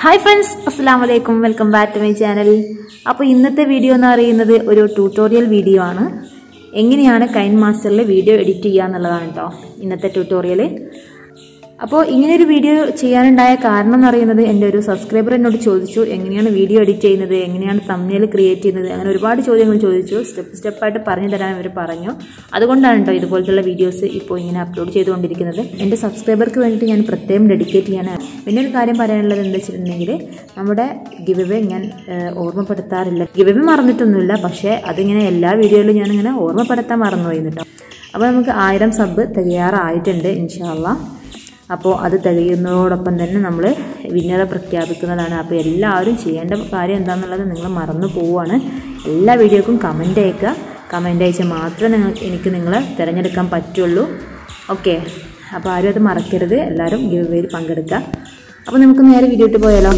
Hi friends അസ്സാം വലൈക്കും welcome back to my channel അപ്പോൾ ഇന്നത്തെ വീഡിയോ എന്ന് പറയുന്നത് ഒരു ട്യൂട്ടോറിയൽ വീഡിയോ ആണ് എങ്ങനെയാണ് കൈൻ മാസ്റ്ററിൽ വീഡിയോ എഡിറ്റ് ചെയ്യുക എന്നുള്ളതാണ് കേട്ടോ ഇന്നത്തെ ട്യൂട്ടോറിയൽ അപ്പോൾ ഇങ്ങനെ ഒരു വീഡിയോ ചെയ്യാനുണ്ടായ കാരണം എന്ന് പറയുന്നത് എൻ്റെ ഒരു സബ്സ്ക്രൈബർ എന്നോട് ചോദിച്ചു എങ്ങനെയാണ് വീഡിയോ എഡിറ്റ് ചെയ്യുന്നത് എങ്ങനെയാണ് തമ്മിൽ ക്രിയേറ്റ് ചെയ്യുന്നത് അങ്ങനെ ഒരുപാട് ചോദ്യങ്ങൾ ചോദിച്ചു സ്റ്റെപ്പ് സ്റ്റെപ്പായിട്ട് പറഞ്ഞു തരാൻ അവർ പറഞ്ഞു അതുകൊണ്ടാണ് കേട്ടോ ഇതുപോലത്തുള്ള വീഡിയോസ് ഇപ്പോൾ ഇങ്ങനെ അപ്ലോഡ് ചെയ്തുകൊണ്ടിരിക്കുന്നത് എൻ്റെ സബ്സ്ക്രൈബർക്ക് വേണ്ടിയിട്ട് ഞാൻ പ്രത്യേകം ഡെഡിക്കേറ്റ് ചെയ്യാനാണ് പിന്നെ ഒരു കാര്യം പറയാനുള്ളത് എന്താ വെച്ചിട്ടുണ്ടെങ്കിൽ നമ്മുടെ ഗിവ് ഞാൻ ഏഹ്, ഓർമ്മപ്പെടുത്താറില്ല ഗിവ് മറന്നിട്ടൊന്നുമില്ല പക്ഷേ അതിങ്ങനെ എല്ലാ വീഡിയോയിലും ഞാനിങ്ങനെ ഓർമ്മപ്പെടുത്താൻ മറന്നുപോയി കേട്ടോ അപ്പോൾ നമുക്ക് ആയിരം സബ് തികയാറായിട്ടുണ്ട് ഇൻഷാല്ല അപ്പോൾ അത് തികയുന്നതോടൊപ്പം തന്നെ നമ്മൾ വിന്നറെ പ്രഖ്യാപിക്കുന്നതാണ് അപ്പോൾ എല്ലാവരും ചെയ്യേണ്ട കാര്യം എന്താണെന്നുള്ളത് നിങ്ങൾ മറന്നു പോവുകയാണ് എല്ലാ വീഡിയോക്കും കമൻ്റ് അയക്കുക കമൻ്റ് അയച്ചാൽ മാത്രമേ നിങ്ങൾ എനിക്ക് നിങ്ങളെ തിരഞ്ഞെടുക്കാൻ പറ്റുള്ളൂ ഓക്കെ അപ്പോൾ ആരും അത് മറക്കരുത് എല്ലാവരും ഗിവ് വേയിൽ പങ്കെടുക്കുക അപ്പോൾ നമുക്ക് നേരെ വീഡിയോ ഇട്ട് പോയാലോ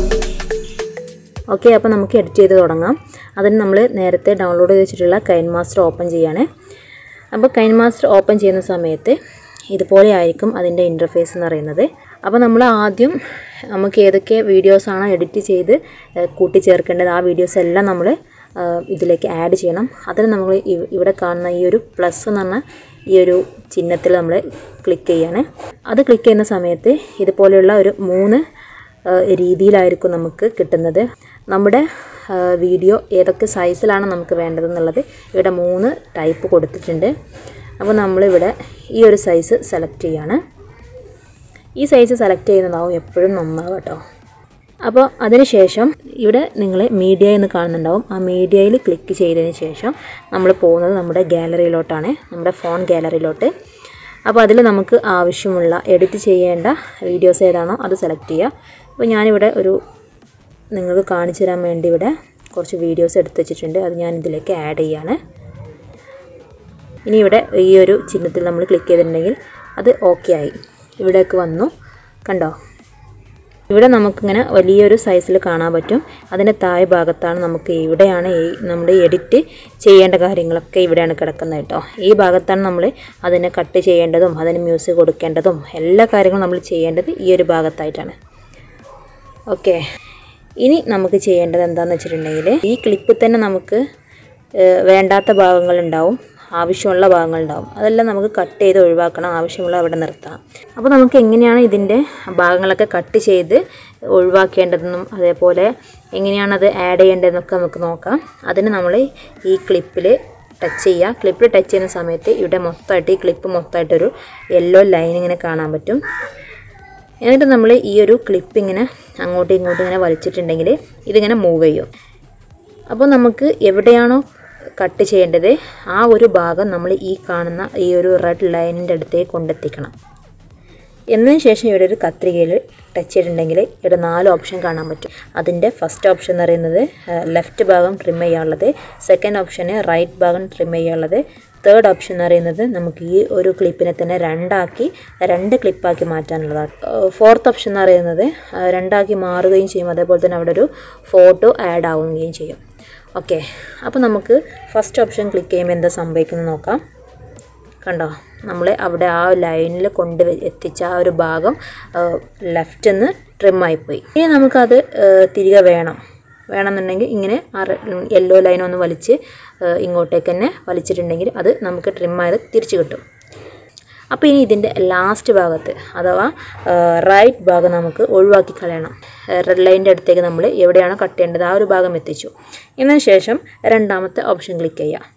ഓക്കെ അപ്പോൾ നമുക്ക് എഡിറ്റ് ചെയ്ത് തുടങ്ങാം അതിന് നമ്മൾ നേരത്തെ ഡൗൺലോഡ് ചെയ്ത് വെച്ചിട്ടുള്ള കൈൻ മാസ്റ്റർ ഓപ്പൺ ചെയ്യാണ് അപ്പോൾ കൈൻ മാസ്റ്റർ ഓപ്പൺ ചെയ്യുന്ന സമയത്ത് ഇതുപോലെ ആയിരിക്കും അതിൻ്റെ ഇൻ്റർഫേസ് എന്ന് പറയുന്നത് അപ്പോൾ നമ്മൾ ആദ്യം നമുക്ക് ഏതൊക്കെ വീഡിയോസാണോ എഡിറ്റ് ചെയ്ത് ഏഹ്, കൂട്ടിച്ചേർക്കേണ്ടത് ആ വീഡിയോസ് എല്ലാം നമ്മൾ ഏഹ്, ഇതിലേക്ക് ആഡ് ചെയ്യണം അതിന് നമ്മൾ ഇവ്- ഇവിടെ കാണുന്ന ഈ ഒരു പ്ലസ് എന്ന് പറഞ്ഞ ഈ ഒരു ചിഹ്നത്തിൽ നമ്മൾ ക്ലിക്ക് ചെയ്യാണ് അത് ക്ലിക്ക് ചെയ്യുന്ന സമയത്ത് ഇതുപോലെയുള്ള ഒരു മൂന്ന് ഏഹ് രീതിയിലായിരിക്കും നമുക്ക് കിട്ടുന്നത് നമ്മുടെ ഏഹ് വീഡിയോ ഏതൊക്കെ സൈസിലാണ് നമുക്ക് വേണ്ടതെന്നുള്ളത് ഇവിടെ മൂന്ന് ടൈപ്പ് കൊടുത്തിട്ടുണ്ട് അപ്പോൾ നമ്മളിവിടെ ഈ ഒരു സൈസ് സെലക്ട് ചെയ്യാണ് ഈ സൈസ് സെലക്ട് ചെയ്യുന്നതാവും എപ്പോഴും നന്നാവും കേട്ടോ അപ്പോൾ അതിനുശേഷം ഇവിടെ നിങ്ങൾ മീഡിയ എന്ന് കാണുന്നുണ്ടാവും ആ മീഡിയയിൽ ക്ലിക്ക് ചെയ്തതിന് ശേഷം നമ്മൾ പോകുന്നത് നമ്മുടെ ഗാലറിയിലോട്ടാണ് നമ്മുടെ ഫോൺ ഗാലറിയിലോട്ട് അപ്പോൾ അതിൽ നമുക്ക് ആവശ്യമുള്ള എഡിറ്റ് ചെയ്യേണ്ട വീഡിയോസ് ഏതാണോ അത് സെലക്ട് ചെയ്യുക അപ്പോൾ ഞാനിവിടെ ഒരു നിങ്ങൾക്ക് കാണിച്ചു തരാൻ വേണ്ടി ഇവിടെ കുറച്ച് വീഡിയോസ് എടുത്ത് വെച്ചിട്ടുണ്ട് അത് ഞാൻ ഇതിലേക്ക് ആഡ് ചെയ്യാണ് ഇനി ഇവിടെ ഈ ഒരു ചിഹ്നത്തിൽ നമ്മൾ ക്ലിക്ക് ചെയ്തിട്ടുണ്ടെങ്കിൽ അത് ഓക്കെ ആയി ഇവിടേക്ക് വന്നു കണ്ടോ ഇവിടെ നമുക്കിങ്ങനെ വലിയൊരു സൈസിൽ കാണാൻ പറ്റും അതിൻ്റെ താഴെ ഭാഗത്താണ് നമുക്ക് ഇവിടെയാണ് ഈ നമ്മുടെ എഡിറ്റ് ചെയ്യേണ്ട കാര്യങ്ങളൊക്കെ ഇവിടെയാണ് കിടക്കുന്നത് കേട്ടോ ഈ ഭാഗത്താണ് നമ്മൾ അതിനെ കട്ട് ചെയ്യേണ്ടതും അതിന് മ്യൂസിക് കൊടുക്കേണ്ടതും എല്ലാ കാര്യങ്ങളും നമ്മൾ ചെയ്യേണ്ടത് ഈ ഒരു ഭാഗത്തായിട്ടാണ് ഓക്കെ ഇനി നമുക്ക് ചെയ്യേണ്ടത് എന്താണെന്ന് വെച്ചിട്ടുണ്ടെങ്കിൽ ഈ ക്ലിപ്പിൽ തന്നെ നമുക്ക് ഏഹ്, വേണ്ടാത്ത ഭാഗങ്ങളുണ്ടാവും ആവശ്യമുള്ള ഭാഗങ്ങളുണ്ടാവും അതെല്ലാം നമുക്ക് കട്ട് ചെയ്ത് ഒഴിവാക്കണം ആവശ്യമുള്ള അവിടെ നിർത്താം അപ്പോൾ നമുക്ക് എങ്ങനെയാണ് ഇതിൻ്റെ ഭാഗങ്ങളൊക്കെ കട്ട് ചെയ്ത് ഒഴിവാക്കേണ്ടതെന്നും അതേപോലെ എങ്ങനെയാണ് അത് ആഡ് ചെയ്യേണ്ടതെന്നൊക്കെ നമുക്ക് നോക്കാം അതിന് നമ്മൾ ഈ ക്ലിപ്പിൽ ടച്ച് ചെയ്യുക ക്ലിപ്പിൽ ടച്ച് ചെയ്യുന്ന സമയത്ത് ഇവിടെ മൊത്തമായിട്ട് ഈ ക്ലിപ്പ് മൊത്തമായിട്ടൊരു യെല്ലോ ലൈൻ ഇങ്ങനെ കാണാൻ പറ്റും എന്നിട്ട് നമ്മൾ ഈ ഒരു ക്ലിപ്പ് ഇങ്ങനെ അങ്ങോട്ടും ഇങ്ങോട്ടും ഇങ്ങനെ വലിച്ചിട്ടുണ്ടെങ്കിൽ ഇതിങ്ങനെ മൂവ് ചെയ്യും അപ്പോൾ നമുക്ക് എവിടെയാണോ കട്ട് ചെയ്യേണ്ടത് ആ ഒരു ഭാഗം നമ്മൾ ഈ കാണുന്ന ഈ ഒരു റെഡ് ലൈനിൻ്റെ അടുത്തേക്ക് കൊണ്ടെത്തിക്കണം എന്നതിന് ശേഷം ഇവിടെ ഒരു കത്രികയിൽ ടച്ച് ചെയ്തിട്ടുണ്ടെങ്കിൽ ഇവിടെ നാല് ഓപ്ഷൻ കാണാൻ പറ്റും അതിൻ്റെ ഫസ്റ്റ് ഓപ്ഷൻ എന്ന് പറയുന്നത് ലെഫ്റ്റ് ഭാഗം ട്രിം ചെയ്യാനുള്ളത് സെക്കൻഡ് ഓപ്ഷന് റൈറ്റ് ഭാഗം ട്രിം ചെയ്യാനുള്ളത് തേർഡ് ഓപ്ഷൻ എന്ന് പറയുന്നത് നമുക്ക് ഈ ഒരു ക്ലിപ്പിനെ തന്നെ രണ്ടാക്കി രണ്ട് ക്ലിപ്പാക്കി മാറ്റാനുള്ളതാണ് ഫോർത്ത് ഓപ്ഷൻ എന്ന് പറയുന്നത് ആ, രണ്ടാക്കി മാറുകയും ചെയ്യും അതേപോലെ തന്നെ അവിടെ ഒരു ഫോട്ടോ ആഡ് ആവുകയും ചെയ്യും ഓക്കെ അപ്പോൾ നമുക്ക് ഫസ്റ്റ് ഓപ്ഷൻ ക്ലിക്ക് ചെയ്യുമ്പോൾ എന്താ സംഭവിക്കുന്നത് നോക്കാം കണ്ടോ നമ്മൾ അവിടെ ആ ലൈനിൽ കൊണ്ട് വെ- എത്തിച്ച ആ ഒരു ഭാഗം ലെഫ്റ്റ് നിന്ന് ട്രിമ്മായിപ്പോയി ഇനി നമുക്കത് ആ, തിരികെ വേണം വേണമെന്നുണ്ടെങ്കിൽ ഇങ്ങനെ ആ യെല്ലോ ലൈൻ ഒന്ന് വലിച്ച് ആ, ഇങ്ങോട്ടേക്ക് തന്നെ വലിച്ചിട്ടുണ്ടെങ്കിൽ അത് നമുക്ക് ട്രിമ്മായത് തിരിച്ചു കിട്ടും അപ്പോൾ ഇനി ഇതിൻ്റെ ലാസ്റ്റ് ഭാഗത്ത് അഥവാ റൈറ്റ് ഭാഗം നമുക്ക് ഒഴിവാക്കി കളയണം റെഡ് ലൈനിൻ്റെ അടുത്തേക്ക് നമ്മൾ എവിടെയാണോ കട്ട് ചെയ്യേണ്ടത് ആ ഒരു ഭാഗം എത്തിച്ചു എന്നതിന് ശേഷം രണ്ടാമത്തെ ഓപ്ഷൻ ക്ലിക്ക് ചെയ്യുക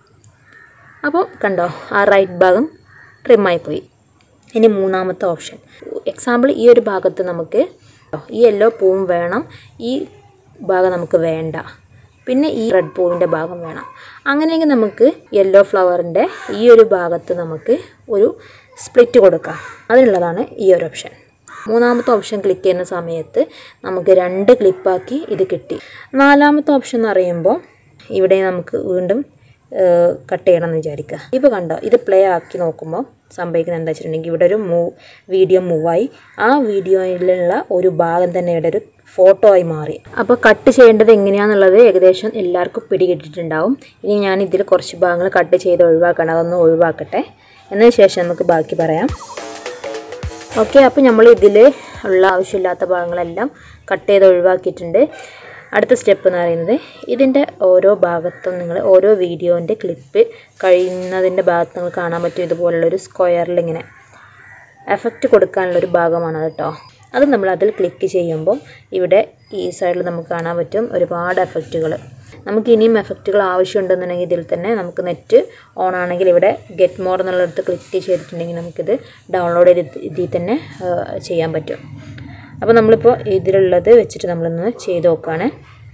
അപ്പോൾ കണ്ടോ ആ റൈറ്റ് ഭാഗം ട്രിമ്മായി പോയി ഇനി മൂന്നാമത്തെ ഓപ്ഷൻ എക്സാമ്പിൾ ഈ ഒരു ഭാഗത്ത് നമുക്ക് ഈ യെല്ലോ പൂവും വേണം ഈ ഭാഗം നമുക്ക് വേണ്ട പിന്നെ ഈ റെഡ് പൂവിൻ്റെ ഭാഗം വേണം അങ്ങനെയെങ്കിൽ നമുക്ക് യെല്ലോ ഫ്ലവറിൻ്റെ ഈ ഒരു ഭാഗത്ത് നമുക്ക് ഒരു സ്പ്ലിറ്റ് കൊടുക്കാം അതിനുള്ളതാണ് ഈ ഒരു ഓപ്ഷൻ മൂന്നാമത്തെ ഓപ്ഷൻ ക്ലിക്ക് ചെയ്യുന്ന സമയത്ത് നമുക്ക് രണ്ട് ക്ലിപ്പാക്കി ഇത് കിട്ടി നാലാമത്തെ ഓപ്ഷൻ എന്ന് പറയുമ്പോൾ ഇവിടെ നമുക്ക് വീണ്ടും കട്ട് ചെയ്യണം എന്ന് വിചാരിക്കുക ഇപ്പോൾ കണ്ടോ ഇത് പ്ലേ ആക്കി നോക്കുമ്പോൾ സംഭവിക്കുന്നത് എന്താ വെച്ചിട്ടുണ്ടെങ്കിൽ ഇവിടെ ഒരു മൂവ് വീഡിയോ മൂവായി ആ വീഡിയോയിലുള്ള ഒരു ഭാഗം തന്നെ ഇവിടെ ഒരു ഫോട്ടോ ആയി മാറി അപ്പോൾ കട്ട് ചെയ്യേണ്ടത് എങ്ങനെയാണെന്നുള്ളത് ഏകദേശം എല്ലാവർക്കും പിടികിട്ടിട്ടുണ്ടാവും ഇനി ഞാൻ ഇതിൽ കുറച്ച് ഭാഗങ്ങൾ കട്ട് ചെയ്ത് ഒഴിവാക്കണം അതൊന്ന് ഒഴിവാക്കട്ടെ എന്നതിന് ശേഷം നമുക്ക് ബാക്കി പറയാം ഓക്കെ അപ്പോൾ നമ്മൾ ഇതിൽ ഉള്ള ആവശ്യമില്ലാത്ത ഭാഗങ്ങളെല്ലാം കട്ട് ചെയ്ത് ഒഴിവാക്കിയിട്ടുണ്ട് അടുത്ത സ്റ്റെപ്പ് എന്ന് പറയുന്നത് ഇതിൻ്റെ ഓരോ ഭാഗത്തും നിങ്ങൾ ഓരോ വീഡിയോൻ്റെ ക്ലിപ്പ് കഴിയുന്നതിൻ്റെ ഭാഗത്ത് നിങ്ങൾ കാണാൻ പറ്റും ഇതുപോലുള്ളൊരു സ്ക്വയറിൽ ഇങ്ങനെ എഫക്റ്റ് കൊടുക്കാനുള്ളൊരു ഭാഗമാണ് കേട്ടോ അത് നമ്മൾ അതിൽ ക്ലിക്ക് ചെയ്യുമ്പോൾ ഇവിടെ ഈ സൈഡിൽ നമുക്ക് കാണാൻ പറ്റും ഒരുപാട് എഫക്റ്റുകൾ നമുക്ക് ഇനിയും എഫക്റ്റുകൾ ആവശ്യമുണ്ടെന്നുണ്ടെങ്കിൽ ഇതിൽ തന്നെ നമുക്ക് നെറ്റ് ഓൺ ആണെങ്കിൽ ഇവിടെ ഗെറ്റ് മോർ എന്നുള്ളിടത്ത് ക്ലിക്ക് ചെയ്തിട്ടുണ്ടെങ്കിൽ നമുക്കിത് ഡൗൺലോഡ് ചെയ്ത് ഇതിൽ തന്നെ ആ, ചെയ്യാൻ പറ്റും അപ്പോൾ നമ്മളിപ്പോൾ ഇതിലുള്ളത് വെച്ചിട്ട് നമ്മളൊന്ന് ചെയ്ത് നോക്കുകയാണ്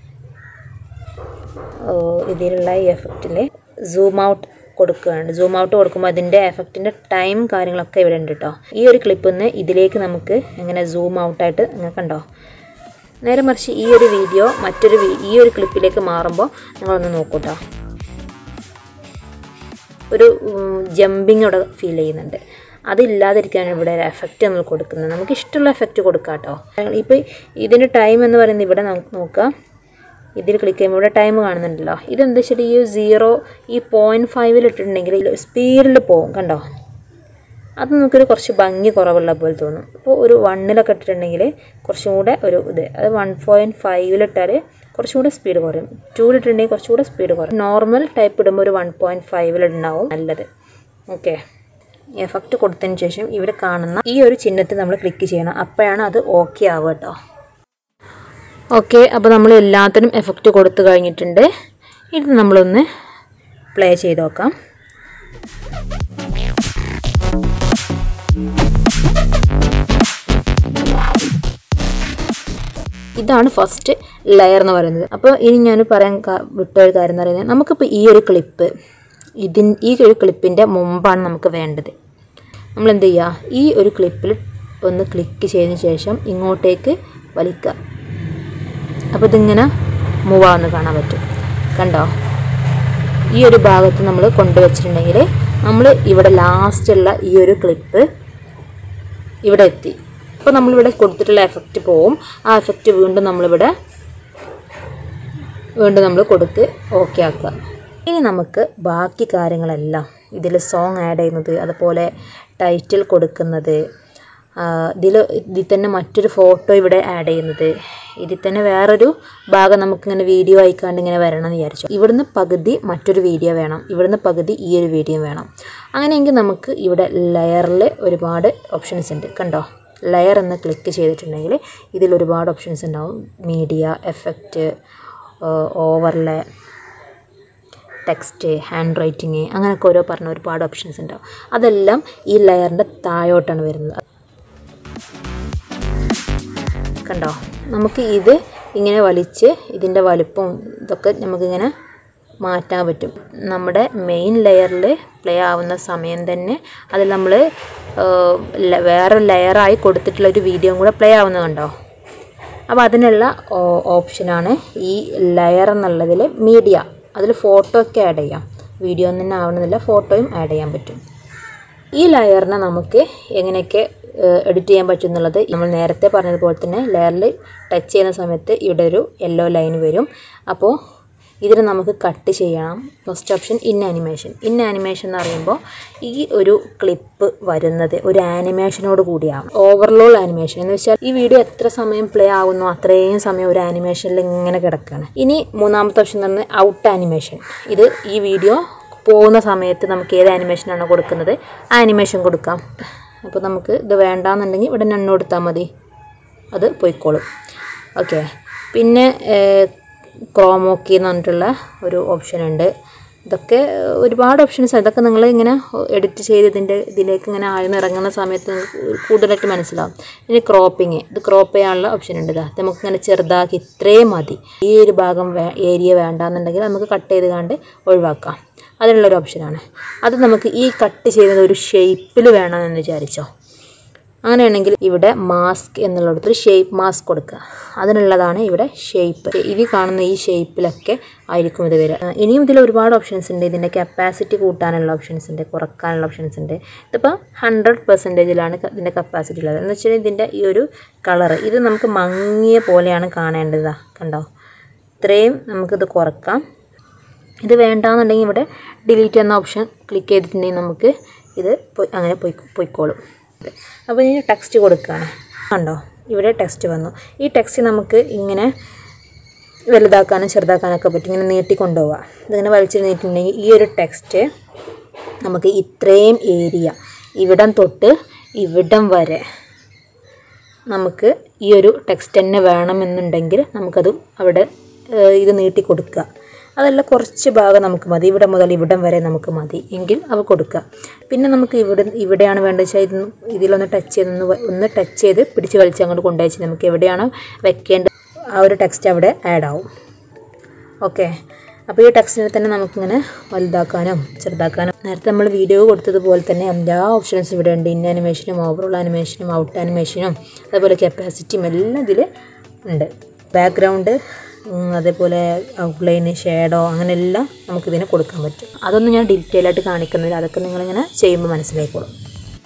ഓ, ഇതിലുള്ള ഈ എഫക്റ്റിൽ സൂം ഔട്ട് കൊടുക്കുകയാണ് സൂം ഔട്ട് കൊടുക്കുമ്പോൾ അതിൻ്റെ എഫക്റ്റിൻ്റെ ടൈം കാര്യങ്ങളൊക്കെ ഇവിടെ ഉണ്ട് കേട്ടോ ഈ ഒരു ക്ലിപ്പിൽ നിന്ന് ഇതിലേക്ക് നമുക്ക് ഇങ്ങനെ സൂം ഔട്ടായിട്ട് നിങ്ങൾക്ക് കണ്ടോ നേരെ മറിച്ച് ഈ ഒരു വീഡിയോ മറ്റൊരു വീ- ഈ ഒരു ക്ലിപ്പിലേക്ക് മാറുമ്പോൾ നിങ്ങളൊന്ന് നോക്കൂ കേട്ടോ ഒരു ജമ്പിങ് ഇവിടെ ഫീൽ ചെയ്യുന്നുണ്ട് അതില്ലാതിരിക്കാനാണ് ഇവിടെ ഒരു എഫക്റ്റ് നമ്മൾ കൊടുക്കുന്നത് നമുക്ക് ഇഷ്ടമുള്ള എഫക്റ്റ് കൊടുക്കാം കേട്ടോ ഇപ്പോൾ ഇതിൻ്റെ ടൈം എന്ന് പറയുന്നത് ഇവിടെ നമുക്ക് നോക്കാം ഇതിൽ ക്ലിക്ക് ചെയ്യുമ്പോൾ ഇവിടെ ടൈം കാണുന്നുണ്ടല്ലോ ഇതെന്താ വെച്ചാൽ ഈ സീറോ ഈ പോയിൻറ്റ് ഫൈവിൽ ഇട്ടിട്ടുണ്ടെങ്കിൽ സ്പീഡിൽ പോകും കണ്ടോ അത് നമുക്കൊരു കുറച്ച് ഭംഗി കുറവുള്ള പോലെ തോന്നും ഇപ്പോൾ ഒരു വണ്ണിലൊക്കെ ഇട്ടിട്ടുണ്ടെങ്കിൽ കുറച്ചും കൂടെ ഒരു ഇത് അത് വൺ പോയിൻറ്റ് ഫൈവിലിട്ടാൽ കുറച്ചും കൂടെ സ്പീഡ് കുറയും ടൂലിട്ടുണ്ടെങ്കിൽ കുറച്ചും കൂടെ സ്പീഡ് കുറയും നോർമൽ ടൈപ്പ് ഇടുമ്പോൾ ഒരു വൺ പോയിൻറ്റ് ഫൈവിലുണ്ടാവും നല്ലത് ഓക്കെ എഫക്റ്റ് കൊടുത്തതിന് ശേഷം ഇവിടെ കാണുന്ന ഈ ഒരു ചിഹ്നത്തിൽ നമ്മൾ ക്ലിക്ക് ചെയ്യണം അപ്പോഴാണ് അത് ഓക്കെ ആവുക കേട്ടോ ഓക്കെ അപ്പോൾ നമ്മൾ എല്ലാത്തിനും എഫക്റ്റ് കൊടുത്തു കഴിഞ്ഞിട്ടുണ്ട് ഇത് നമ്മളൊന്ന് പ്ലേ ചെയ്ത് നോക്കാം ഇതാണ് ഫസ്റ്റ് ലെയർ എന്ന് പറയുന്നത് അപ്പോൾ ഇനി ഞാൻ പറയാൻ കാ- വിട്ട ഒരു കാര്യം എന്ന് പറയുന്നത് നമുക്കിപ്പോൾ ഈ ഒരു ക്ലിപ്പ് ഇതിൻ ഈ ഒരു ക്ലിപ്പിൻ്റെ മുമ്പാണ് നമുക്ക് വേണ്ടത് നമ്മൾ എന്ത് ചെയ്യുക ഈ ഒരു ക്ലിപ്പിൽ ഒന്ന് ക്ലിക്ക് ചെയ്തതിന് ശേഷം ഇങ്ങോട്ടേക്ക് വലിക്കുക അപ്പോൾ ഇതിങ്ങനെ മൂവ് ആവുന്ന കാണാൻ പറ്റും കണ്ടോ ഈ ഒരു ഭാഗത്ത് നമ്മൾ കൊണ്ടുവച്ചിട്ടുണ്ടെങ്കിൽ നമ്മൾ ഇവിടെ ലാസ്റ്റുള്ള ഈ ഒരു ക്ലിപ്പ് ഇവിടെ എത്തി അപ്പോൾ നമ്മളിവിടെ കൊടുത്തിട്ടുള്ള എഫക്റ്റ് പോവും ആ എഫക്റ്റ് വീണ്ടും നമ്മളിവിടെ വീണ്ടും നമ്മൾ കൊടുത്ത് ഓക്കെ ആക്കുക ഇനി നമുക്ക് ബാക്കി കാര്യങ്ങളെല്ലാം ഇതിൽ സോങ് ആഡ് ചെയ്യുന്നത് അതുപോലെ ടൈറ്റിൽ കൊടുക്കുന്നത് ഇതിൽ ഇതിൽ തന്നെ മറ്റൊരു ഫോട്ടോ ഇവിടെ ആഡ് ചെയ്യുന്നത് ഇതിൽ തന്നെ വേറൊരു ഭാഗം നമുക്കിങ്ങനെ വീഡിയോ ആയിക്കാണ്ട് ഇങ്ങനെ വരണം എന്ന് വിചാരിച്ചു ഇവിടുന്ന് പകുതി മറ്റൊരു വീഡിയോ വേണം ഇവിടുന്ന് പകുതി ഈ ഒരു വീഡിയോ വേണം അങ്ങനെയെങ്കിൽ നമുക്ക് ഇവിടെ ലെയറിൽ ഒരുപാട് ഓപ്ഷൻസ് ഉണ്ട് കണ്ടോ ലെയർ എന്ന് ക്ലിക്ക് ചെയ്തിട്ടുണ്ടെങ്കിൽ ഇതിൽ ഒരുപാട് ഓപ്ഷൻസ് ഉണ്ടാവും media effect overlay text handwriting അങ്ങനെയൊക്കെ ഓരോ പറഞ്ഞ ഒരുപാട് ഓപ്ഷൻസ് ഉണ്ടാവും അതെല്ലാം ഈ ലെയറിൻ്റെ താഴോട്ടാണ് വരുന്നത് കണ്ടോ നമുക്ക് ഇത് ഇങ്ങനെ വലിച്ച് ഇതിൻ്റെ വലുപ്പം ഇതൊക്കെ നമുക്കിങ്ങനെ മാറ്റാൻ പറ്റും നമ്മുടെ മെയിൻ ലെയറിൽ പ്ലേ ആവുന്ന സമയം തന്നെ അതിൽ നമ്മൾ വേറെ ലെയറായി കൊടുത്തിട്ടുള്ള ഒരു വീഡിയോയും കൂടെ പ്ലേ ആവുന്നത് കണ്ടോ അപ്പോൾ അതിനുള്ള ഓപ്ഷനാണ് ഈ ലെയർ എന്നുള്ളതിൽ മീഡിയ അതിൽ ഫോട്ടോ ഒക്കെ ആഡ് ചെയ്യാം വീഡിയോ തന്നെ ആവണമെന്നില്ല ഫോട്ടോയും ആഡ് ചെയ്യാൻ പറ്റും ഈ ലെയറിനെ നമുക്ക് എങ്ങനെയൊക്കെ എഡിറ്റ് ചെയ്യാൻ പറ്റും എന്നുള്ളത് നമ്മൾ നേരത്തെ പറഞ്ഞതുപോലെ തന്നെ ലെയറിൽ ടച്ച് ചെയ്യുന്ന സമയത്ത് ഇവിടെ ഒരു യെല്ലോ ലൈൻ വരും അപ്പോൾ ഇതിന് നമുക്ക് കട്ട് ചെയ്യണം first option in animation in animation എന്ന് പറയുമ്പോൾ ഈ ഒരു ക്ലിപ്പ് വരുന്നത് ഒരു ആനിമേഷനോട് കൂടിയാണ് ഓവർലോൾ ആനിമേഷൻ എന്ന് വെച്ചാൽ ഈ വീഡിയോ എത്ര സമയം പ്ലേ ആകുന്നു അത്രയും സമയം ഒരു ആനിമേഷനിൽ ഇങ്ങനെ കിടക്കുകയാണ് ഇനി മൂന്നാമത്തെ ഓപ്ഷൻ എന്ന് പറഞ്ഞാൽ ഔട്ട് ആനിമേഷൻ ഇത് ഈ വീഡിയോ പോകുന്ന സമയത്ത് നമുക്ക് ഏത് ആനിമേഷനാണോ കൊടുക്കുന്നത് ആ ആനിമേഷൻ കൊടുക്കാം അപ്പോൾ നമുക്ക് ഇത് വേണ്ടാന്നുണ്ടെങ്കിൽ ഇവിടെ നണ്ണ് കൊടുത്താൽ മതി അത് പോയിക്കോളും ഓക്കെ പിന്നെ ക്രോമോക്കി എന്ന് പറഞ്ഞിട്ടുള്ള ഒരു ഓപ്ഷൻ ഉണ്ട് ഇതൊക്കെ ഒരുപാട് ഓപ്ഷൻസ് ഇതൊക്കെ നിങ്ങൾ ഇങ്ങനെ എഡിറ്റ് ചെയ്ത് ഇതിൻ്റെ ഇതിലേക്ക് ഇങ്ങനെ ആഴ്ന്ന് ഇറങ്ങുന്ന സമയത്ത് നിങ്ങൾക്ക് കൂടുതലായിട്ട് മനസ്സിലാവും ഇനി ക്രോപ്പിങ് ഇത് ക്രോപ്പ് ചെയ്യാനുള്ള ഓപ്ഷൻ ഉണ്ട് ഇതാ നമുക്ക് ഇങ്ങനെ ചെറുതാക്കി ഇത്രയും മതി ഈ ഒരു ഭാഗം ഏരിയ വേണ്ടാന്നുണ്ടെങ്കിൽ നമുക്ക് കട്ട് ചെയ്ത് കണ്ട് ഒഴിവാക്കാം അതിനുള്ളൊരു ഓപ്ഷനാണ് അത് നമുക്ക് ഈ കട്ട് ചെയ്യുന്നത് ഒരു ഷേപ്പിൽ വേണമെന്ന് വിചാരിച്ചോ അങ്ങനെയാണെങ്കിൽ ഇവിടെ മാസ്ക് എന്നുള്ളിടത്തൊരു ഷേപ്പ് മാസ്ക് കൊടുക്കുക അതിനുള്ളതാണ് ഇവിടെ ഷേപ്പ് ഇതിൽ കാണുന്ന ഈ ഷേപ്പിലൊക്കെ ആയിരിക്കും ഇത് വരിക ഇനിയും ഇതിൽ ഒരുപാട് ഓപ്ഷൻസ് ഉണ്ട് ഇതിൻ്റെ കപ്പാസിറ്റി കൂട്ടാനുള്ള ഓപ്ഷൻസ് ഉണ്ട് കുറക്കാനുള്ള ഓപ്ഷൻസ് ഉണ്ട് ഇതിപ്പോൾ ഹൺഡ്രഡ് പെർസെൻറ്റേജിലാണ് ഇതിൻ്റെ കപ്പാസിറ്റി ഉള്ളത് എന്ന് വെച്ചാൽ ഇതിൻ്റെ ഈ ഒരു കളറ് ഇത് നമുക്ക് മങ്ങിയ പോലെയാണ് കാണേണ്ടത് കണ്ടോ ഇത്രയും നമുക്കിത് കുറക്കാം ഇത് വേണ്ടാന്നുണ്ടെങ്കിൽ ഇവിടെ ഡിലീറ്റ് എന്ന ഓപ്ഷൻ ക്ലിക്ക് ചെയ്തിട്ടുണ്ടെങ്കിൽ നമുക്ക് ഇത് പോയി അങ്ങനെ പോയി പോയിക്കോളും അപ്പോൾ ഇനി ടെക്സ്റ്റ് കൊടുക്കുകയാണ് കണ്ടോ ഇവിടെ ടെക്സ്റ്റ് വന്നു ഈ ടെക്സ്റ്റ് നമുക്ക് ഇങ്ങനെ വലുതാക്കാനും ചെറുതാക്കാനൊക്കെ പറ്റും ഇങ്ങനെ നീട്ടി കൊണ്ടുപോകാം ഇതിങ്ങനെ വലിച്ചു നീട്ടിട്ടുണ്ടെങ്കിൽ ഈ ഒരു ടെക്സ്റ്റ് നമുക്ക് ഇത്രയും ഏരിയ ഇവിടം തൊട്ട് ഇവിടം വരെ നമുക്ക് ഈ ഒരു ടെക്സ്റ്റ് തന്നെ വേണമെന്നുണ്ടെങ്കിൽ നമുക്കത് അവിടെ ഏഹ്, ഇത് നീട്ടി കൊടുക്കുക അതല്ല കുറച്ച് ഭാഗം നമുക്ക് മതി ഇവിടെ മുതൽ ഇവിടം വരെ നമുക്ക് മതി എങ്കിൽ അവ കൊടുക്കുക പിന്നെ നമുക്ക് ഇവിടെ ഇവിടെയാണ് വേണ്ടത് വെച്ചാൽ ഇത് ഇതിലൊന്ന് ടച്ച് ചെയ്ത് ഒന്ന് വ- ഒന്ന് ടച്ച് ചെയ്ത് പിടിച്ച് വലിച്ച് അങ്ങോട്ട് കൊണ്ടുവച്ച് നമുക്ക് എവിടെയാണോ വെക്കേണ്ടത് ആ ഒരു ടെക്സ്റ്റ് അവിടെ ആഡ് ആവും ഓക്കെ അപ്പോൾ ഈ ടെക്സ്റ്റിനെ തന്നെ നമുക്കിങ്ങനെ വലുതാക്കാനും ചെറുതാക്കാനും നേരത്തെ നമ്മൾ വീഡിയോ കൊടുത്തതുപോലെ തന്നെ എല്ലാ ഓപ്ഷൻസും ഇവിടെ ഉണ്ട് ഇൻ അനിമേഷനും ഓവറോൾ അനിമേഷനും ഔട്ട് അനിമേഷനും അതുപോലെ കപ്പാസിറ്റിയും എല്ലാം ഇതിൽ ഉണ്ട് ബാക്ക്ഗ്രൗണ്ട് അതേപോലെ ഔട്ട്ലൈന് ഷേഡോ അങ്ങനെ എല്ലാം നമുക്കിതിന് കൊടുക്കാൻ പറ്റും അതൊന്നും ഞാൻ ഡീറ്റെയിൽ ആയിട്ട് കാണിക്കുന്നില്ല അതൊക്കെ നിങ്ങളിങ്ങനെ ചെയ്യുമ്പോൾ മനസ്സിലായിക്കോളും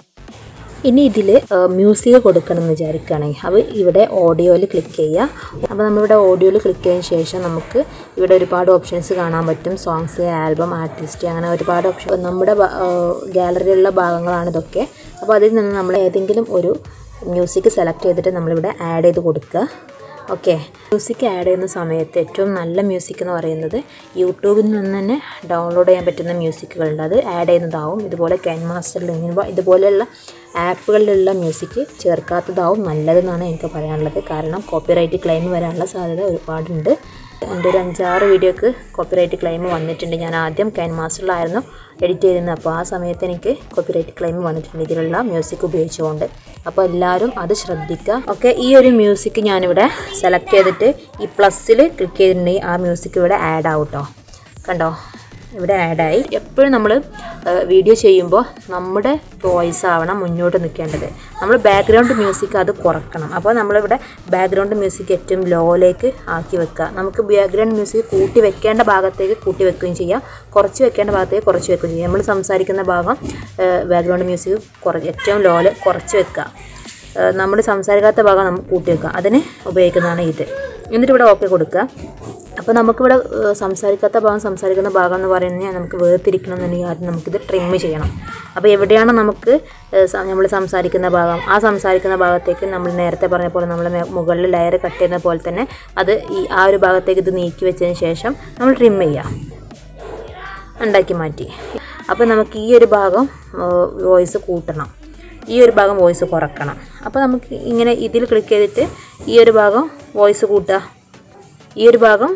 ഇനി ഇതിൽ മ്യൂസിക് കൊടുക്കണം എന്ന് വിചാരിക്കുകയാണെങ്കിൽ അപ്പോൾ ഇവിടെ ഓഡിയോയിൽ ക്ലിക്ക് ചെയ്യുക അപ്പോൾ നമ്മളിവിടെ ഓഡിയോയിൽ ക്ലിക്ക് ചെയ്തതിന് ശേഷം നമുക്ക് ഇവിടെ ഒരുപാട് ഓപ്ഷൻസ് കാണാൻ പറ്റും സോങ്സ് ആൽബം ആർട്ടിസ്റ്റ് അങ്ങനെ ഒരുപാട് ഓപ്ഷൻ നമ്മുടെ ഗാലറിയിലുള്ള ഭാഗങ്ങളാണ് ഇതൊക്കെ അപ്പോൾ അതിൽ നിന്ന് നമ്മൾ ഏതെങ്കിലും ഒരു മ്യൂസിക് സെലക്ട് ചെയ്തിട്ട് നമ്മളിവിടെ ആഡ് ചെയ്ത് കൊടുക്കുക ഓക്കെ മ്യൂസിക് ആഡ് ചെയ്യുന്ന സമയത്ത് ഏറ്റവും നല്ല മ്യൂസിക് എന്ന് പറയുന്നത് യൂട്യൂബിൽ നിന്ന് തന്നെ ഡൗൺലോഡ് ചെയ്യാൻ പറ്റുന്ന മ്യൂസിക്കുകളുണ്ട് അത് ആഡ് ചെയ്യുന്നതാവും ഇതുപോലെ ക്യാൻ മാസ്റ്ററിൽ ഇങ്ങനെ ഇതുപോലെയുള്ള ആപ്പുകളിലുള്ള മ്യൂസിക് ചേർക്കാത്തതാവും നല്ലതെന്നാണ് എനിക്ക് പറയാനുള്ളത് കാരണം കോപ്പിറൈറ്റ് ക്ലെയിം വരാനുള്ള സാധ്യത ഒരുപാടുണ്ട് എൻ്റെ ഒരു അഞ്ചാറ് വീഡിയോക്ക് കോപ്പിറൈറ്റ് ക്ലെയിം വന്നിട്ടുണ്ട് ഞാൻ ആദ്യം ക്യാൻ മാസ്റ്ററിലായിരുന്നു എഡിറ്റ് ചെയ്തിരുന്നത് അപ്പോൾ ആ സമയത്ത് എനിക്ക് കോപ്പിറൈറ്റ് ക്ലെയിം വന്നിട്ടുണ്ട് ഇതിലുള്ള മ്യൂസിക് ഉപയോഗിച്ചുകൊണ്ട് അപ്പോൾ എല്ലാവരും അത് ശ്രദ്ധിക്കുക ഓക്കെ ഈ ഒരു മ്യൂസിക് ഞാനിവിടെ സെലക്ട് ചെയ്തിട്ട് ഈ പ്ലസ്സിൽ ക്ലിക്ക് ചെയ്തിട്ടുണ്ടെങ്കിൽ ആ മ്യൂസിക് ഇവിടെ ആഡ് ആവും കേട്ടോ കണ്ടോ ഇവിടെ ആഡായി എപ്പോഴും നമ്മൾ വീഡിയോ ചെയ്യുമ്പോൾ നമ്മുടെ വോയിസ് ആവണം മുന്നോട്ട് നിൽക്കേണ്ടത് നമ്മൾ ബാക്ക്ഗ്രൗണ്ട് മ്യൂസിക് അത് കുറക്കണം അപ്പോൾ നമ്മളിവിടെ ബാക്ക്ഗ്രൗണ്ട് മ്യൂസിക് ഏറ്റവും ലോയിലേക്ക് ആക്കി വെക്കുക നമുക്ക് ബാക്ക്ഗ്രൗണ്ട് മ്യൂസിക് കൂട്ടി വെക്കേണ്ട ഭാഗത്തേക്ക് കൂട്ടി വെക്കുകയും ചെയ്യാം കുറച്ച് വെക്കേണ്ട ഭാഗത്തേക്ക് കുറച്ച് വെക്കുകയും ചെയ്യാം നമ്മൾ സംസാരിക്കുന്ന ഭാഗം ബാക്ക്ഗ്രൗണ്ട് മ്യൂസിക് കുറ ഏറ്റവും ലോയിൽ കുറച്ച് വെക്കുക നമ്മൾ സംസാരിക്കാത്ത ഭാഗം നമുക്ക് കൂട്ടി വെക്കുക അതിന് ഉപയോഗിക്കുന്നതാണ് ഇത് എന്നിട്ട് ഇവിടെ ഓക്കെ കൊടുക്കുക അപ്പോൾ നമുക്കിവിടെ ഏഹ്, സംസാരിക്കാത്ത ഭാഗം സംസാരിക്കുന്ന ഭാഗം എന്ന് പറയുന്നത് നമുക്ക് വേർതിരിക്കണം എന്നുണ്ടെങ്കിൽ ആദ്യം നമുക്കിത് ട്രിം ചെയ്യണം അപ്പോൾ എവിടെയാണ് നമുക്ക് നമ്മൾ സംസാരിക്കുന്ന ഭാഗം ആ സംസാരിക്കുന്ന ഭാഗത്തേക്ക് നമ്മൾ നേരത്തെ പറഞ്ഞ പോലെ നമ്മൾ മുകളിൽ ലെയർ കട്ട് ചെയ്യുന്ന പോലെ തന്നെ അത് ഈ ആ ഒരു ഭാഗത്തേക്ക് ഇത് നീക്കി വെച്ചതിന് ശേഷം നമ്മൾ ട്രിം ചെയ്യാം ഉണ്ടാക്കി മാറ്റി അപ്പോൾ നമുക്ക് ഈ ഒരു ഭാഗം വോയിസ് കൂട്ടണം ഈ ഒരു ഭാഗം വോയിസ് കുറക്കണം അപ്പോൾ നമുക്ക് ഇങ്ങനെ ഇതിൽ ക്ലിക്ക് ചെയ്തിട്ട് ഈ ഒരു ഭാഗം വോയിസ് കൂട്ടുക ഈ ഒരു ഭാഗം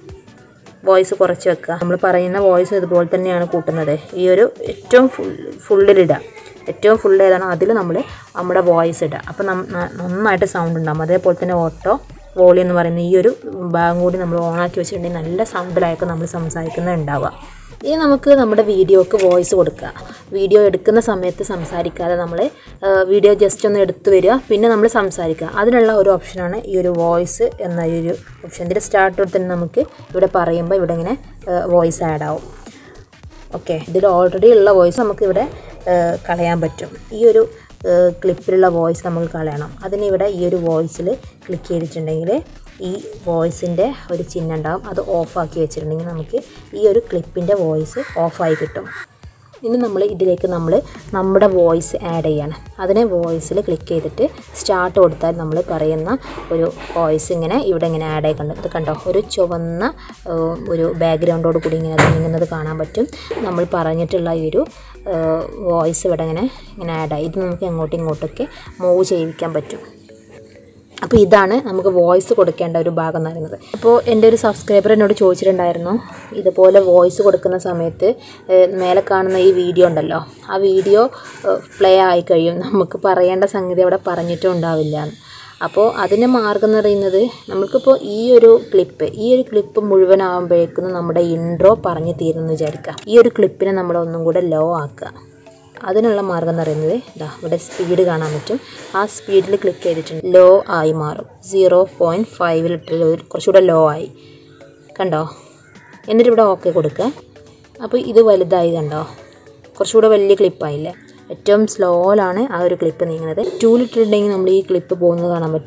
വോയിസ് കുറച്ച് വെക്കുക നമ്മൾ പറയുന്ന വോയിസ് ഇതുപോലെ തന്നെയാണ് കൂട്ടുന്നത് ഈ ഒരു ഏറ്റവും ഫുൾ ഫുള്ളിലിടുക ഏറ്റവും ഫുൾ ഏതാണോ അതിൽ നമ്മൾ നമ്മുടെ വോയിസ് ഇടുക അപ്പോൾ നം- ന- നന്നായിട്ട് സൗണ്ട് ഉണ്ടാകും അതേപോലെ തന്നെ ഓട്ടോ വോളി എന്ന് പറയുന്ന ഈ ഒരു ഭാഗം കൂടി നമ്മൾ ഓണാക്കി വെച്ചിട്ടുണ്ടെങ്കിൽ നല്ല സൗണ്ടിലായിരിക്കും നമ്മൾ സംസാരിക്കുന്നത് ഉണ്ടാവുക ഇനി നമുക്ക് നമ്മുടെ വീഡിയോക്ക് വോയിസ് കൊടുക്കുക വീഡിയോ എടുക്കുന്ന സമയത്ത് സംസാരിക്കാതെ നമ്മൾ വീഡിയോ ജസ്റ്റ് ഒന്ന് എടുത്തു വരിക പിന്നെ നമ്മൾ സംസാരിക്കുക അതിനുള്ള ഒരു ഓപ്ഷനാണ് ഈ ഒരു വോയിസ് എന്ന ഈ ഒരു ഓപ്ഷൻ ഇതിൻ്റെ സ്റ്റാർട്ട് തന്നെ നമുക്ക് ഇവിടെ പറയുമ്പോൾ ഇവിടെ ഇങ്ങനെ വോയിസ് ആഡ് ആവും ഓക്കെ ഇതിൽ ഓൾറെഡി ഉള്ള വോയിസ് നമുക്ക് ഇവിടെ കളയാൻ പറ്റും ഈ ഒരു ക്ലിപ്പിലുള്ള വോയിസ് നമുക്ക് കളയണം അതിനിവിടെ ഈ ഒരു വോയിസിൽ ക്ലിക്ക് ചെയ്തിട്ടുണ്ടെങ്കിൽ ഈ വോയിസിൻ്റെ ഒരു ചിഹ്നം ഉണ്ടാവും അത് ഓഫാക്കി വെച്ചിട്ടുണ്ടെങ്കിൽ നമുക്ക് ഈ ഒരു ക്ലിപ്പിൻ്റെ വോയിസ് ഓഫായി കിട്ടും ഇനി നമ്മൾ ഇതിലേക്ക് നമ്മൾ നമ്മുടെ വോയിസ് ആഡ് ചെയ്യണം അതിനെ വോയിസിൽ ക്ലിക്ക് ചെയ്തിട്ട് സ്റ്റാർട്ട് കൊടുത്താൽ നമ്മൾ പറയുന്ന ഒരു വോയിസ് ഇങ്ങനെ ഇവിടെ ഇങ്ങനെ ആഡ് ആയി കണ്ടു ഇത് കണ്ടോ ഒരു ചുവന്ന ഏഹ്, ഒരു ബാക്ക്ഗ്രൗണ്ടോട് കൂടി ഇങ്ങനെ അത് നീങ്ങുന്നത് കാണാൻ പറ്റും നമ്മൾ പറഞ്ഞിട്ടുള്ള ഈ ഒരു വോയിസ് ഇവിടെ ഇങ്ങനെ ഇങ്ങനെ ആഡ് ആയി ഇത് നമുക്ക് അങ്ങോട്ടും ഇങ്ങോട്ടൊക്കെ മൂവ് ചെയ്യിക്കാൻ പറ്റും അപ്പോൾ ഇതാണ് നമുക്ക് വോയിസ് കൊടുക്കേണ്ട ഒരു ഭാഗം എന്ന് പറയുന്നത് അപ്പോൾ എൻ്റെ ഒരു സബ്സ്ക്രൈബർ എന്നോട് ചോദിച്ചിട്ടുണ്ടായിരുന്നു ഇതുപോലെ വോയിസ് കൊടുക്കുന്ന സമയത്ത് ഏഹ്, മേലെ കാണുന്ന ഈ വീഡിയോ ഉണ്ടല്ലോ ആ വീഡിയോ പ്ലേ ആയി കഴിയും നമുക്ക് പറയേണ്ട സംഗതി അവിടെ പറഞ്ഞിട്ടും ഉണ്ടാവില്ല എന്ന്. അപ്പോൾ അതിൻ്റെ മാർഗം എന്ന് പറയുന്നത് നമുക്കിപ്പോൾ ഈ ഒരു ക്ലിപ്പ് ഈ ഒരു ക്ലിപ്പ് മുഴുവനാകുമ്പോഴേക്കും നമ്മുടെ ഇൻട്രോ പറഞ്ഞു തീരുമെന്ന് വിചാരിക്കുക ഈ ഒരു ക്ലിപ്പിനെ നമ്മൾ ഒന്നും കൂടെ ലോ ആക്കുക അതിനുള്ള മാർഗം എന്ന് പറയുന്നത് ഇതാ ഇവിടെ സ്പീഡ് കാണാൻ പറ്റും ആ സ്പീഡിൽ ക്ലിക്ക് ചെയ്തിട്ടുണ്ട് ലോ ആയി മാറും സീറോ പോയിൻറ്റ് ഫൈവിലിട്ട് കുറച്ചുകൂടെ ലോ ആയി കണ്ടോ എന്നിട്ട് ഇവിടെ ഓക്കെ കൊടുക്കുക അപ്പോൾ ഇത് വലുതായി കണ്ടോ കുറച്ചുകൂടെ വലിയ ക്ലിപ്പായില്ലേ ഏറ്റവും സ്ലോയിലാണ് ആ ഒരു ക്ലിപ്പ് നീങ്ങുന്നത് ടൂലിട്ടിട്ടുണ്ടെങ്കിൽ നമ്മൾ ഈ ക്ലിപ്പ് പോകുന്നത് കാണാൻ പറ്റും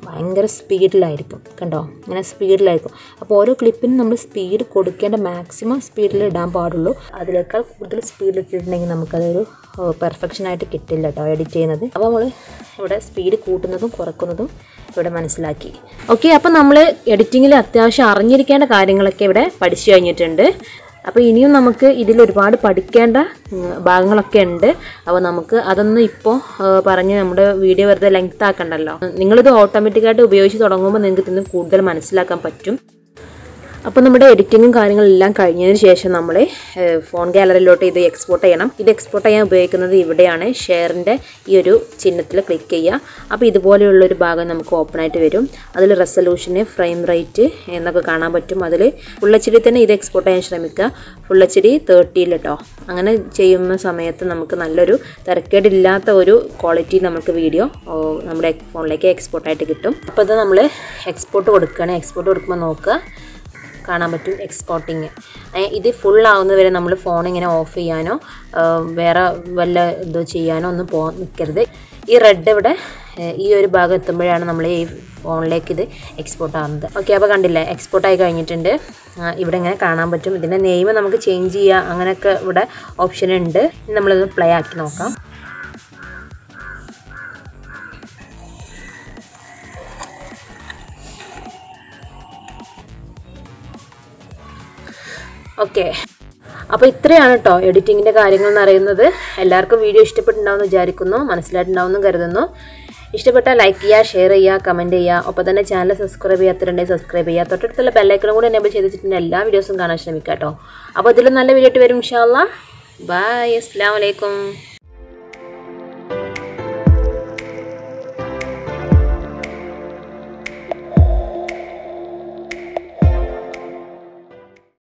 ഭയങ്കര സ്പീഡിലായിരിക്കും കണ്ടോ ഇങ്ങനെ സ്പീഡിലായിരിക്കും അപ്പോൾ ഓരോ ക്ലിപ്പിനും നമ്മൾ സ്പീഡ് കൊടുക്കേണ്ട മാക്സിമം സ്പീഡിൽ ഇടാൻ പാടുള്ളൂ അതിനേക്കാൾ കൂടുതൽ സ്പീഡിൽ ഇട്ടിട്ടുണ്ടെങ്കിൽ നമുക്കതൊരു പെർഫെക്ഷൻ ആയിട്ട് കിട്ടില്ല കേട്ടോ എഡിറ്റ് ചെയ്യുന്നത് അപ്പോൾ നമ്മൾ ഇവിടെ സ്പീഡ് കൂട്ടുന്നതും കുറക്കുന്നതും ഇവിടെ മനസ്സിലാക്കി ഓക്കെ അപ്പോൾ നമ്മൾ എഡിറ്റിങ്ങിൽ അത്യാവശ്യം അറിഞ്ഞിരിക്കേണ്ട കാര്യങ്ങളൊക്കെ ഇവിടെ പഠിച്ചു കഴിഞ്ഞിട്ടുണ്ട് അപ്പോൾ ഇനിയും നമുക്ക് ഇതിൽ ഒരുപാട് പഠിക്കേണ്ട ഉം, ഭാഗങ്ങളൊക്കെ ഉണ്ട് അപ്പോൾ നമുക്ക് അതൊന്നും ഇപ്പോൾ പറഞ്ഞ് നമ്മുടെ വീഡിയോ വെറുതെ ലെങ്ത് ആക്കണ്ടല്ലോ നിങ്ങളിത് ഓട്ടോമാറ്റിക്കായിട്ട് ഉപയോഗിച്ച് തുടങ്ങുമ്പോൾ നിങ്ങൾക്ക് ഇതിന് കൂടുതൽ മനസ്സിലാക്കാൻ പറ്റും അപ്പോൾ നമ്മുടെ എഡിറ്റിങ്ങും കാര്യങ്ങളെല്ലാം കഴിഞ്ഞതിന് ശേഷം നമ്മൾ ഫോൺ ഗാലറിയിലോട്ട് ഇത് എക്സ്പോർട്ട് ചെയ്യണം ഇത് എക്സ്പോർട്ട് ചെയ്യാൻ ഉപയോഗിക്കുന്നത് ഇവിടെയാണ് ഷെയറിൻ്റെ ഈ ഒരു ചിഹ്നത്തിൽ ക്ലിക്ക് ചെയ്യുക അപ്പോൾ ഇതുപോലെയുള്ള ഒരു ഭാഗം നമുക്ക് ഓപ്പൺ ആയിട്ട് വരും അതിൽ റെസൊല്യൂഷന് ഫ്രെയിം റേറ്റ് എന്നൊക്കെ കാണാൻ പറ്റും അതിൽ ഫുൾ എച്ച് ഡി തന്നെ ഇത് എക്സ്പോർട്ട് ചെയ്യാൻ ശ്രമിക്കുക ഫുൾ എച്ച് ഡി തേർട്ടിയിൽ കേട്ടോ അങ്ങനെ ചെയ്യുന്ന സമയത്ത് നമുക്ക് നല്ലൊരു തിരക്കേടില്ലാത്ത ഒരു ക്വാളിറ്റി നമുക്ക് വീഡിയോ നമ്മുടെ ഫോണിലേക്ക് എക്സ്പോർട്ടായിട്ട് കിട്ടും അപ്പോൾ ഇത് നമ്മൾ എക്സ്പോർട്ട് കൊടുക്കുകയാണ് എക്സ്പോർട്ട് കൊടുക്കുമ്പോൾ നോക്കുക കാണാൻ പറ്റും എക്സ്പോർട്ടിങ് ഇത് ഫുൾ ആവുന്നത് വരെ നമ്മൾ ഫോൺ ഇങ്ങനെ ഓഫ് ചെയ്യാനോ ആ, വേറെ വല്ല ഇതോ ചെയ്യാനോ ഒന്നും പോകാൻ നിൽക്കരുത് ഈ റെഡ് ഇവിടെ ഏ, ഈ ഒരു ഭാഗം എത്തുമ്പോഴാണ് നമ്മൾ ഈ ഫോണിലേക്ക് ഇത് എക്സ്പോർട്ട് ആവുന്നത് ഓക്കെ അപ്പോൾ കണ്ടില്ലേ എക്സ്പോർട്ട് ആയി കഴിഞ്ഞിട്ടുണ്ട് ആ, ഇവിടെ ഇങ്ങനെ കാണാൻ പറ്റും ഇതിൻ്റെ നെയിം നമുക്ക് ചേഞ്ച് ചെയ്യാം അങ്ങനെയൊക്കെ ഇവിടെ ഓപ്ഷൻ ഉണ്ട് ഇനി നമ്മളിത് പ്ലേ ആക്കി നോക്കാം ഓക്കെ അപ്പോൾ ഇത്രയാണ് കേട്ടോ എഡിറ്റിങ്ങിൻ്റെ കാര്യങ്ങൾ എന്ന് അറിയുന്നത് എല്ലാവർക്കും വീഡിയോ ഇഷ്ടപ്പെട്ടിട്ടുണ്ടാവുമെന്ന് വിചാരിക്കുന്നു മനസ്സിലായിട്ടുണ്ടാവുമെന്ന് കരുതുന്നു ഇഷ്ടപ്പെട്ടാൽ ലൈക്ക് ചെയ്യുക ഷെയർ ചെയ്യുക കമൻറ്റ് ചെയ്യുക ഒപ്പം തന്നെ ചാനൽ സബ്സ്ക്രൈബ് ചെയ്യാത്തവരുണ്ടെങ്കിൽ സബ്സ്ക്രൈബ് ചെയ്യുക തൊട്ടടുത്തുള്ള ബെല്ലൈക്കണും കൂടി എനേബിൾ ചെയ്തിട്ടുണ്ടെങ്കിൽ എല്ലാ വീഡിയോസും കാണാൻ ശ്രമിക്കാം കേട്ടോ അപ്പോൾ ഇതിലും നല്ല വീഡിയോ ആയിട്ട് വരും ഇൻഷാല്ല ബൈ അസ്സാം വലൈക്കും